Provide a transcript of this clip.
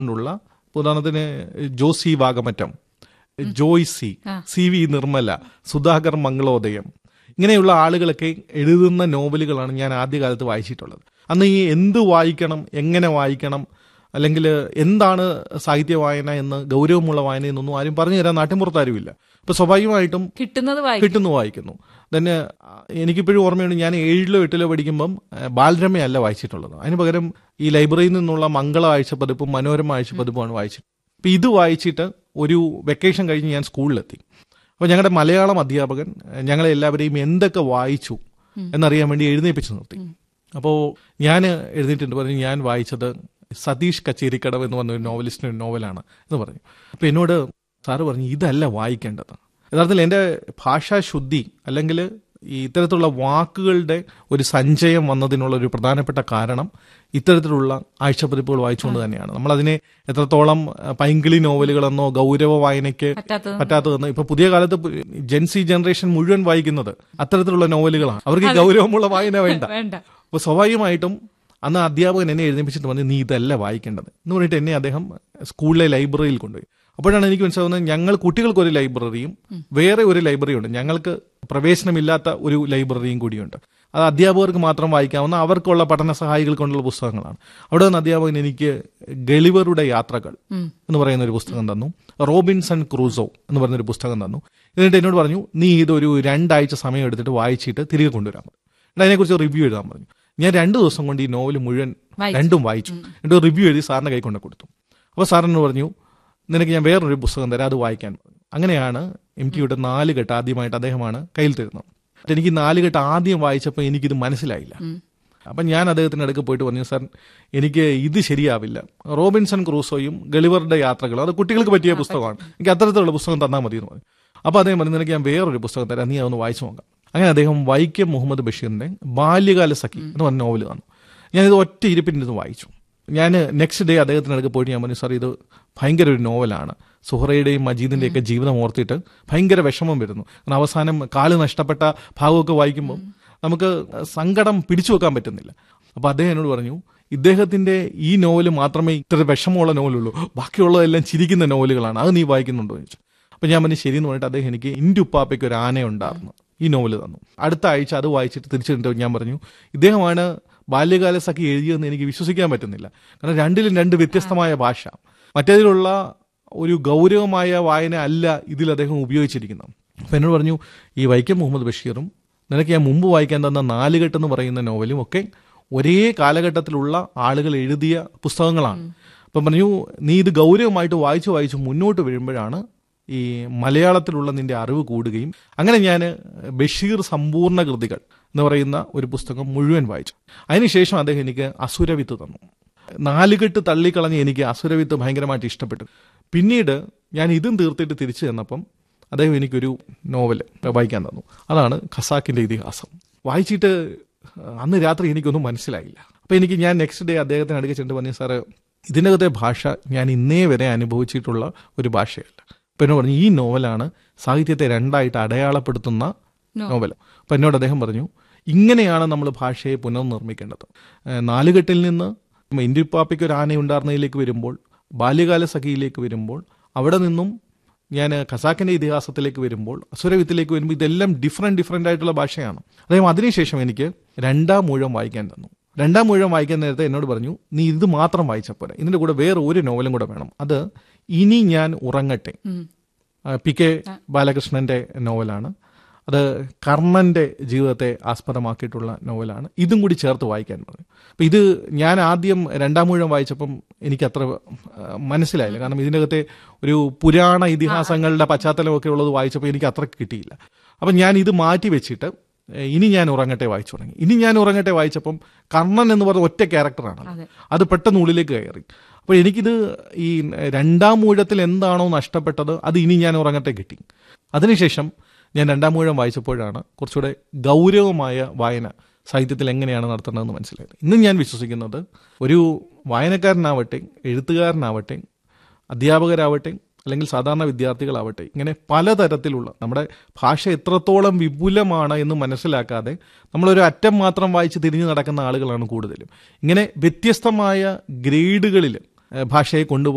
ഉള്ള ഉദാഹരണത്തിന് Josy Vagamattam Joy C C V Nirmala Sudhakar Mangalodayam ഇങ്ങനെയുള്ള ആളുകളൊക്കെ എഴുതുന്ന നോവലുകളാണ് ഞാൻ ആദ്യകാലത്ത് വായിച്ചിട്ടുള്ളത് അന്ന് ഈ എന്ത് വായിക്കണം എങ്ങനെ വായിക്കണം അല്ലെങ്കിൽ എന്താണ് സാഹിത്യ വായന എന്ന് ഗൗരവമുള്ള വായന എന്നൊന്നും ആരും പറഞ്ഞു തരാൻ നാട്ടിൻപുറത്ത് ആരുമില്ല അപ്പൊ സ്വാഭാവികമായിട്ടും കിട്ടുന്നത് വായിക്കും കിട്ടുന്നു വായിക്കുന്നു തന്നെ എനിക്കിപ്പോഴും ഓർമ്മയുണ്ട് ഞാൻ ഏഴിലോ എട്ടിലോ പഠിക്കുമ്പം ആ, ബാലരമയല്ല വായിച്ചിട്ടുള്ളത് അതിന് പകരം ഈ ലൈബ്രറിയിൽ നിന്നുള്ള മംഗള ആഴ്ചപ്പതിപ്പും മനോരമ ആഴ്ചപ്പതിപ്പുമാണ് വായിച്ചത് അപ്പൊ ഇത് വായിച്ചിട്ട് ഒരു വെക്കേഷൻ കഴിഞ്ഞ് ഞാൻ സ്കൂളിലെത്തി അപ്പോൾ ഞങ്ങളുടെ മലയാളം അധ്യാപകൻ ആ, ഞങ്ങളെ എല്ലാവരെയും എന്തൊക്കെ വായിച്ചു എന്നറിയാൻ വേണ്ടി എഴുന്നേപ്പിച്ച് നിർത്തി അപ്പോൾ ഞാൻ എഴുന്നേറ്റിട്ട് പറഞ്ഞു ഞാൻ വായിച്ചത് സതീഷ് കച്ചേരിക്കടവ് എന്ന് പറഞ്ഞ ഒരു നോവലിസ്റ്റിന്റെ ഒരു നോവലാണ് എന്ന് പറഞ്ഞു അപ്പൊ എന്നോട് സാറ് പറഞ്ഞു ഇതല്ല വായിക്കേണ്ടത് യഥാർത്ഥത്തിൽ എൻ്റെ ഭാഷാശുദ്ധി അല്ലെങ്കിൽ ഈ ഇത്തരത്തിലുള്ള വാക്കുകളുടെ ഒരു സഞ്ചയം വന്നതിനുള്ള ഒരു പ്രധാനപ്പെട്ട കാരണം ഇത്തരത്തിലുള്ള ആഴ്ചപ്പതിപ്പുകൾ വായിച്ചുകൊണ്ട് തന്നെയാണ് നമ്മൾ അതിനെ എത്രത്തോളം അഹ്, പൈങ്കിളി നോവലുകളെന്നോ ഗൗരവ വായനയ്ക്ക് പറ്റാത്തത് പറ്റാത്തതെന്ന് ഇപ്പൊ പുതിയ കാലത്ത് ജെൻസി ജനറേഷൻ മുഴുവൻ വായിക്കുന്നത് അത്തരത്തിലുള്ള നോവലുകളാണ് അവർക്ക് ഈ ഗൗരവമുള്ള വായന വേണ്ട വേണ്ട അപ്പോൾ സ്വാഭാവികമായിട്ടും അന്ന് അധ്യാപകൻ എന്നെ എഴുന്നേപ്പിച്ചിട്ട് പറഞ്ഞു നീ ഇതല്ല വായിക്കേണ്ടത് എന്ന് പറഞ്ഞിട്ട് എന്നെ അദ്ദേഹം സ്കൂളിലെ ലൈബ്രറിയിൽ കൊണ്ടുപോയി അപ്പോഴാണ് എനിക്ക് മനസ്സിലാവുന്നത് ഞങ്ങൾ കുട്ടികൾക്ക് ഒരു ലൈബ്രറിയും വേറെ ഒരു ലൈബ്രറി ഉണ്ട് ഞങ്ങൾക്ക് പ്രവേശനമില്ലാത്ത ഒരു ലൈബ്രറിയും കൂടിയുണ്ട് അത് അധ്യാപകർക്ക് മാത്രം വായിക്കാവുന്ന അവർക്കുള്ള പഠന സഹായികൾ കൊണ്ടുള്ള പുസ്തകങ്ങളാണ് അവിടെ നിന്ന് അധ്യാപകൻ എനിക്ക് ഗളിവറുടെ യാത്രകൾ എന്ന് പറയുന്ന ഒരു പുസ്തകം തന്നു റോബിൻസൺ ക്രൂസോ എന്ന് പറയുന്ന ഒരു പുസ്തകം തന്നു എന്നിട്ട് എന്നോട് പറഞ്ഞു നീ ഇതൊരു രണ്ടാഴ്ച സമയം എടുത്തിട്ട് വായിച്ചിട്ട് തിരികെ കൊണ്ടുവരാൻ പറഞ്ഞു എന്നിട്ട് അതിനെക്കുറിച്ച് റിവ്യൂ എഴുതാൻ പറഞ്ഞു ഞാൻ രണ്ട് ദിവസം കൊണ്ട് ഈ നോവൽ മുഴുവൻ വായിച്ചു. രണ്ടും വായിച്ചു എന്നിട്ട് റിവ്യൂ എഴുതി സാറിന്റെ കൈ കൊണ്ട് കൊടുത്തു അപ്പോൾ സാറിനോട് പറഞ്ഞു നിനക്ക് ഞാൻ വേറൊരു പുസ്തകം തരാം അത് വായിക്കാൻ പറഞ്ഞു അങ്ങനെയാണ് എം ടിയുടെ നാല് കെട്ട് ആദ്യമായിട്ട് അദ്ദേഹമാണ് കയ്യിൽ തരുന്നത് എന്നിട്ട് എനിക്ക് ഈ നാല് കെട്ട് ആദ്യം വായിച്ചപ്പോൾ എനിക്കിത് മനസ്സിലായില്ല അപ്പം ഞാൻ അദ്ദേഹത്തിൻ്റെ അടുക്ക് പോയിട്ട് പറഞ്ഞു സാർ എനിക്ക് ഇത് ശരിയാവില്ല റോബിൻസൺ ക്രൂസോയും ഗളിവറുടെ യാത്രകളും അത് കുട്ടികൾക്ക് പറ്റിയ പുസ്തകമാണ് എനിക്ക് അത്തരത്തിലുള്ള പുസ്തകം തന്നാൽ മതി എന്ന് പറഞ്ഞു അപ്പോൾ അദ്ദേഹം പറഞ്ഞു നിനക്ക് ഞാൻ വേറൊരു പുസ്തകം തരാം നീ അതൊന്ന് വായിച്ചു നോക്കാം അങ്ങനെ അദ്ദേഹം വൈക്കം മുഹമ്മദ് ബഷീറിന്റെ ബാല്യകാല സഖി എന്ന് പറഞ്ഞ നോവൽ തന്നു ഞാനിത് ഒറ്റ ഇരിപ്പിൻ്റെ വായിച്ചു ഞാൻ നെക്സ്റ്റ് ഡേ അദ്ദേഹത്തിൻ്റെ അടുക്ക് പോയിട്ട് ഞാൻ പറഞ്ഞു സാർ ഇത് ഭയങ്കര ഒരു നോവലാണ് സുഹറയുടെയും മജീദിൻ്റെയും ഒക്കെ ജീവിതം ഓർത്തിട്ട് ഭയങ്കര വിഷമം വരുന്നു കാരണം അവസാനം കാല് നഷ്ടപ്പെട്ട ഭാഗമൊക്കെ വായിക്കുമ്പോൾ നമുക്ക് സങ്കടം പിടിച്ചു വെക്കാൻ പറ്റുന്നില്ല അപ്പോൾ അദ്ദേഹം എന്നോട് പറഞ്ഞു ഇദ്ദേഹത്തിന്റെ ഈ നോവൽ മാത്രമേ ഇത്ര വിഷമമുള്ള നോവലുള്ളൂ ബാക്കിയുള്ളതെല്ലാം ചിരിക്കുന്ന നോവലുകളാണ് അത് നീ വായിക്കുന്നുണ്ടോ എന്ന് ചോദിച്ചു അപ്പൊ ഞാൻ പറഞ്ഞു ശരി എന്ന് പറഞ്ഞിട്ട് അദ്ദേഹം എനിക്ക് ഇൻഡുപ്പാപ്പയ്ക്ക് ഒരു ആന ഉണ്ടായിരുന്നു ഈ നോവൽ തന്നു അടുത്ത ആഴ്ച അത് വായിച്ചിട്ട് തിരിച്ചിട്ട് ഞാൻ പറഞ്ഞു ഇദ്ദേഹമാണ് ബാല്യകാല സഖി എഴുതിയതെന്ന് എനിക്ക് വിശ്വസിക്കാൻ പറ്റുന്നില്ല കാരണം രണ്ടിലും രണ്ട് വ്യത്യസ്തമായ ഭാഷ മറ്റേതിലുള്ള ഒരു ഗൗരവമായ വായന അല്ല ഇതിൽ അദ്ദേഹം ഉപയോഗിച്ചിരിക്കുന്നത് അപ്പൊ എന്നോട് പറഞ്ഞു ഈ വൈക്കം മുഹമ്മദ് ബഷീറും നിനക്ക് ഞാൻ മുമ്പ് വായിക്കാൻ തന്ന നാലുകെട്ട് എന്ന് പറയുന്ന നോവലും ഒക്കെ ഒരേ കാലഘട്ടത്തിലുള്ള ആളുകൾ എഴുതിയ പുസ്തകങ്ങളാണ് അപ്പം പറഞ്ഞു നീ ഇത് ഗൗരവമായിട്ട് വായിച്ചു വായിച്ച് മുന്നോട്ട് വീഴുമ്പോഴാണ് ഈ മലയാളത്തിലുള്ള നിന്റെ അറിവ് കൂടുകയും അങ്ങനെ ഞാൻ ബഷീർ സമ്പൂർണ്ണ കൃതികൾ എന്ന് പറയുന്ന ഒരു പുസ്തകം മുഴുവൻ വായിച്ചു അതിനുശേഷം അദ്ദേഹം എനിക്ക് അസുരവിത്ത് തന്നു നാലുകെട്ട് തള്ളിക്കളഞ്ഞ് എനിക്ക് അസുരവിത്ത് ഭയങ്കരമായിട്ട് ഇഷ്ടപ്പെട്ടു പിന്നീട് ഞാൻ ഇതും തീർത്തിട്ട് തിരിച്ചു ചെന്നപ്പം അദ്ദേഹം എനിക്കൊരു നോവൽ വായിക്കാൻ തന്നു അതാണ് ഖസാക്കിന്റെ ഇതിഹാസം വായിച്ചിട്ട് അന്ന് രാത്രി എനിക്കൊന്നും മനസ്സിലായില്ല അപ്പൊ എനിക്ക് ഞാൻ നെക്സ്റ്റ് ഡേ അദ്ദേഹത്തിന് അടുക്ക ചെന്ന് പറഞ്ഞു സാറ് ഇതിനകത്തെ ഭാഷ ഞാൻ ഇന്നേ വരെ അനുഭവിച്ചിട്ടുള്ള ഒരു ഭാഷയല്ല അപ്പൊ എന്നോട് പറഞ്ഞു ഈ നോവലാണ് സാഹിത്യത്തെ രണ്ടായിട്ട് അടയാളപ്പെടുത്തുന്ന നോവൽ അപ്പൊ എന്നോട് അദ്ദേഹം പറഞ്ഞു ഇങ്ങനെയാണ് നമ്മൾ ഭാഷയെ പുനർനിർമ്മിക്കേണ്ടത് ഏഹ് നാലുകെട്ടിൽ നിന്ന് ഇന്ത്യപ്പാപ്പയ്ക്ക് ഒരു ആന ഉണ്ടായിരുന്നതിലേക്ക് വരുമ്പോൾ ബാല്യകാല സഖിയിലേക്ക് വരുമ്പോൾ അവിടെ നിന്നും ഞാൻ ഖസാക്കിന്റെ ഇതിഹാസത്തിലേക്ക് വരുമ്പോൾ അസുരവിത്തിലേക്ക് വരുമ്പോൾ ഇതെല്ലാം ഡിഫറെന്റ് ഡിഫറെന്റ് ആയിട്ടുള്ള ഭാഷയാണ് അദ്ദേഹം അതിനുശേഷം എനിക്ക് രണ്ടാം മൂഴം വായിക്കാൻ തന്നു രണ്ടാം മൂഴം വായിക്കാൻ നേരത്തെ എന്നോട് പറഞ്ഞു നീ ഇത് മാത്രം വായിച്ചാൽ പോരാ ഇതിന്റെ കൂടെ വേറെ ഒരു നോവലും കൂടെ വേണം അത് ഇനി ഞാൻ ഉറങ്ങട്ടെ ആ, പി കെ ബാലകൃഷ്ണന്റെ നോവലാണ് അത് കർണന്റെ ജീവിതത്തെ ആസ്പദമാക്കിയിട്ടുള്ള നോവലാണ് ഇതും കൂടി ചേർത്ത് വായിക്കാൻ പറഞ്ഞു അപ്പൊ ഇത് ഞാൻ ആദ്യം രണ്ടാം മൂഴം വായിച്ചപ്പം എനിക്ക് അത്ര ആ, മനസ്സിലായില്ല കാരണം ഇതിനകത്തെ ഒരു പുരാണ ഇതിഹാസങ്ങളുടെ പശ്ചാത്തലമൊക്കെ ഉള്ളത് വായിച്ചപ്പോൾ എനിക്ക് അത്ര കിട്ടിയില്ല അപ്പം ഞാൻ ഇത് മാറ്റി വെച്ചിട്ട് ഏ, ഇനി ഞാൻ ഉറങ്ങട്ടെ വായിച്ചു തുടങ്ങി ഇനി ഞാൻ ഉറങ്ങട്ടെ വായിച്ചപ്പം കർണൻ എന്ന് പറഞ്ഞ ഒറ്റ ക്യാരക്ടറാണ് അതെ. അത് പെട്ടെന്ന് ഉള്ളിലേക്ക് കയറി അപ്പോൾ എനിക്കിത് ഈ രണ്ടാം മൂഴത്തിൽ എന്താണോ നഷ്ടപ്പെട്ടത് അത് ഇനി ഞാൻ ഉറങ്ങട്ടെ കിട്ടി അതിനുശേഷം ഞാൻ രണ്ടാം മൂഴം വായിച്ചപ്പോഴാണ് കുറച്ചുകൂടെ ഗൗരവമായ വായന സാഹിത്യത്തിൽ എങ്ങനെയാണ് നടത്തേണ്ടതെന്ന് മനസ്സിലായത് ഇന്ന് ഞാൻ വിശ്വസിക്കുന്നത് ഒരു വായനക്കാരനാവട്ടെ എഴുത്തുകാരനാവട്ടെ അധ്യാപകരാവട്ടെ അല്ലെങ്കിൽ സാധാരണ വിദ്യാർത്ഥികളാവട്ടെ ഇങ്ങനെ പലതരത്തിലുള്ള നമ്മുടെ ഭാഷ എത്രത്തോളം വിപുലമാണ് എന്ന് മനസ്സിലാക്കാതെ നമ്മളൊരു അറ്റം മാത്രം വായിച്ച് തിരിഞ്ഞു നടക്കുന്ന ആളുകളാണ് കൂടുതലും ഇങ്ങനെ വ്യത്യസ്തമായ ഗ്രേഡുകളിൽ ഏഹ്, ഭാഷയെ കൊണ്ടുപോകാൻ